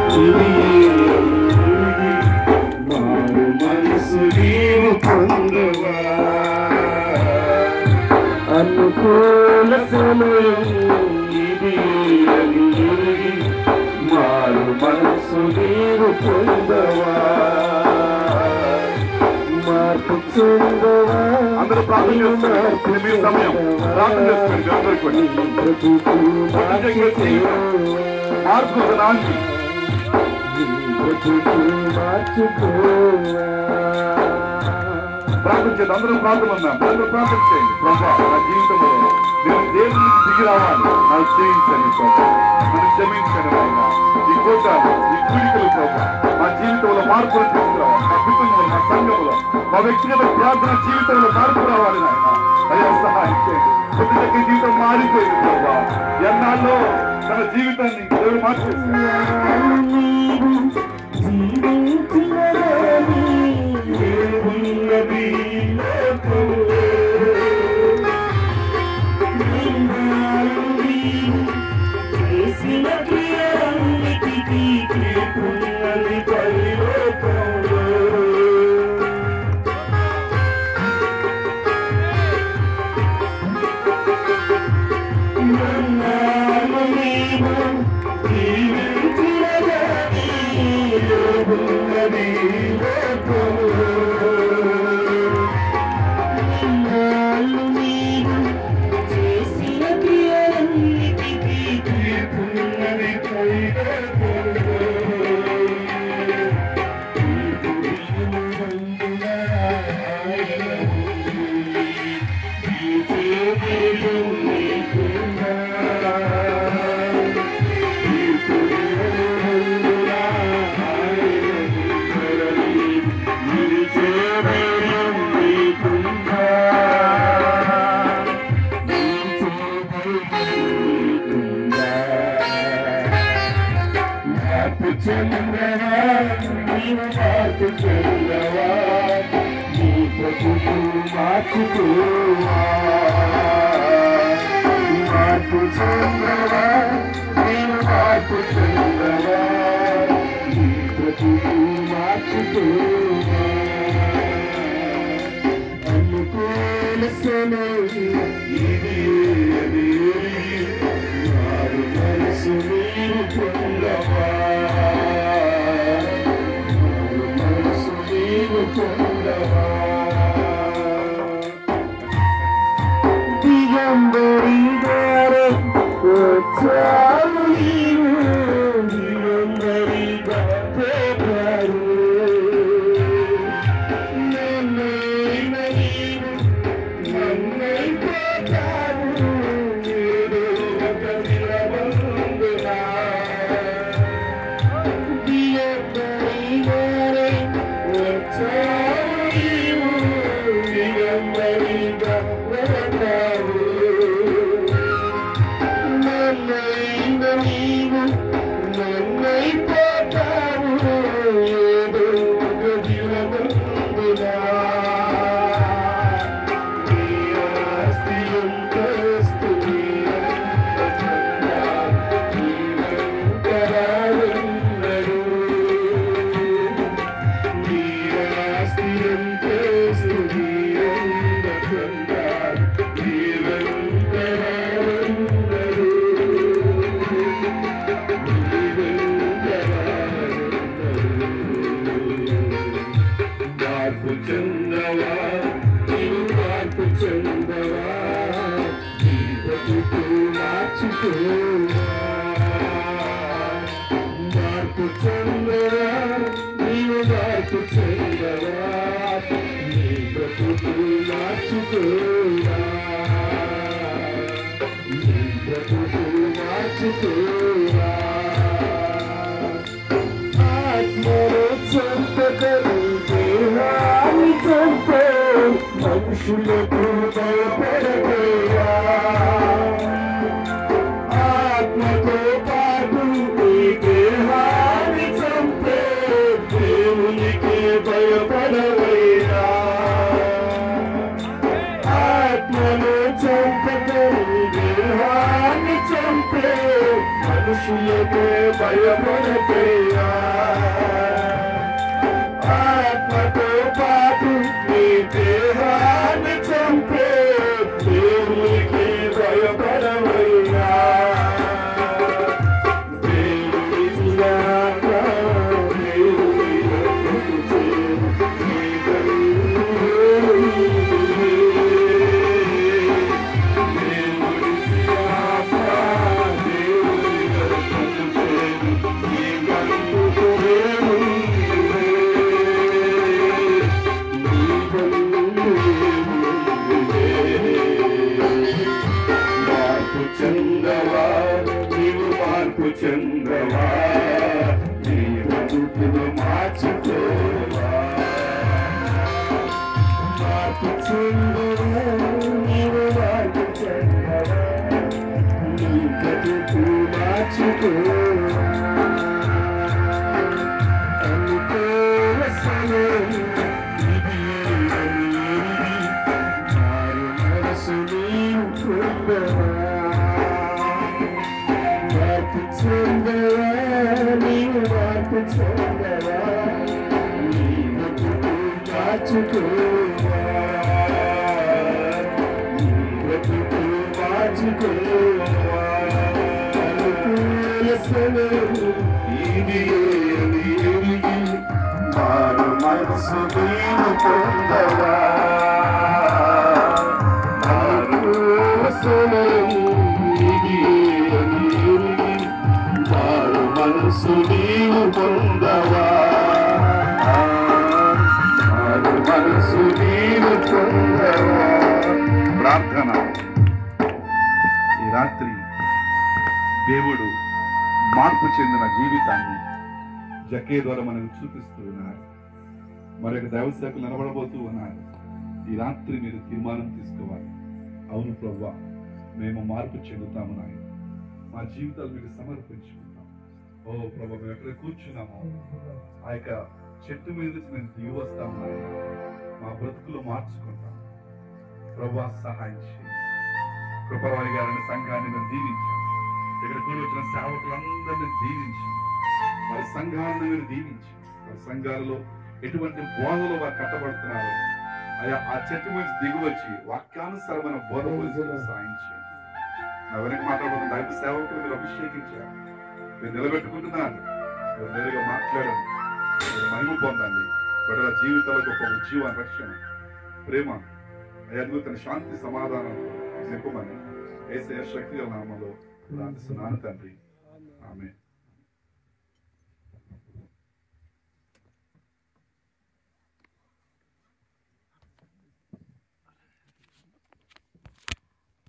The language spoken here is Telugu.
ఇది మారు మనసు నీవు పొందవా అనుకూల సమయం ఇది అని ఎరిగి మారు మనసు నీవు పొందవా మార్పు చెందవా అందరూ ప్రార్థన చేస్తున్నారు. ఇది మీ సమయం. ప్రార్థన చేసుకోండి. అందరూ కూడా. మార్పు రాండి ప్రార్థన చేద్దాం అందరూ ప్రార్థన ఉన్నాం అందరూ ప్రార్థన చేయండి ప్రభా నా జీవితంలో నేను దేవుని నుంచి దిగి రావాలి నాకు చేయించండి ప్రభా నన్ను క్షమించండి నాయన ఈ కోటాలు ఈ కూలికలు ప్రభా మా జీవితంలో మార్పులు తీసుకురావాలి మా కుటుంబంలో మా సంఘంలో మా వ్యక్తిగత ప్రార్థన జీవితంలో మార్పు రావాలి నాయన అయ్యా సహాయం చేయండి కొద్ది దగ్గర జీవితం మారిపోయింది ప్రభా ఎన్నాళ్ళు తన జీవితాన్ని దేవుడు మార్చేసి ఉన్నది చేసిన క్రియలన్నిటికీ తీర్పున్నది పరలోకంలో. నన్నాను నీవు జీవించినదని ఉన్నది లోకంలో. నన్నాను నీవు చేసిన క్రియలన్నిటికీ తీర్పున్నది పరలోకంలో. మార్పు చెందవా నీవు మార్పు చెందవా నీ బ్రతుకు మార్చుకోవా మార్పు చెందవా నీవు మార్పు చెందవా నీ బ్రతుకు మార్చుకోవా అనుకూల సమయం ఇది అది మారు మనసు నీవు పొందవా మారు మనసు నీవు పొందవా దిగంబరి గారే వచ్చారు నీవు దిగంబరిగా పేపారు నన్నైన నీవు నన్నై పోతావు ఏదో ఒక నిలవందునా దిగంబరి గారే వచ్చారు నీవు దిగంబరిగా వెళతావు నన్నైన నీవు నన్నై పోతావు ఏదో ఒక దినమందునా నీ ఆస్తి అంతస్తు నీవంతరాలున్నడు నీ ఆస్తి అంతస్తు నీవంతకుండా నీవంతరాలున్నడు మార్పు చెందవా నీవు మార్పు చెందవా నీ బతుకు మార్చుకోవా మార్పు చెందవా నీవు మార్పు చెందవా నీ బతుకు మార్చుకోవా నీ బతుకు మార్చుకోవా ఆత్మలో చంపకరు దేహాన్ని చంపే మనుషులకు భయపడకయ్యా ఆత్మతో పాటు ఈ దేహాన్ని చంపే దేవునికి భయపడవయ్యా ఆత్మను చంపకరు దేహాన్ని చంపే మనుషులకే భయపడకయ్యా మార్పు చెందవా నీ బ్రతుకు మార్చుకోవా నీ బ్రతుకు మార్చుకోవా అనుకూల సమయము ఇది అని ఎరిగి మారు మనసు నీవు పొందవా అనుకూల సమయము ఇది అని ఎరిగి మారు మనసు నీవు పొందవా మారు మనసు నీవు పొందవా ప్రార్థన ఈ రాత్రి దేవుడు మార్పు చెందిన జీవితాన్ని జకే ద్వారా మనకు చూపిస్తూ ఉన్నారు మరొక దైవశాఖలు నిలబడబోతూ ఉన్నారు ఈ రాత్రి మీరు తీర్మానం తీసుకోవాలి అవును ప్రభా మేము మార్పు చెందుతాము నాయన మా జీవితాలు మీకు సమర్పించుకుంటాం ఓ ప్రభా మేము ఎక్కడ కూర్చున్నామో ఆ యొక్క చెట్టు మీద నుంచి మేము దిగి వస్తాము నాయన మా బ్రతుకులు మార్చుకుంటాం ప్రభా సహాయం చేయండి కృపవారి గారిని సంఘాన్ని మేము దీవించాం ఇక్కడ కూడి వచ్చిన సేవకులందరినీ దీవించాం వారి సంఘాలను మీరు దీవించి వారి సంఘాలలో ఎటువంటి బోధలు వారు కట్టబడుతున్నారు అయా ఆ చెట్టు మీద దిగువచ్చి వాక్యానుసారమైన బోధ పోలీసులకు సాయం చేయండి నా వెనక మాట్లాడుతున్న దైవ సేవకులు మీరు అభిషేకించారు మీరు నిలబెట్టుకుంటున్నారు మీరు నేరుగా మాట్లాడండి మీరు మహిమ పొందండి బిడ్డల జీవితాలకు ఒక ఉజ్జీవ రక్షణ ప్రేమ అద్భుత శాంతి సమాధానం నింపమని ఏసే శక్తి నామంలో ప్రార్థిస్తున్నాను తండ్రి ఆమె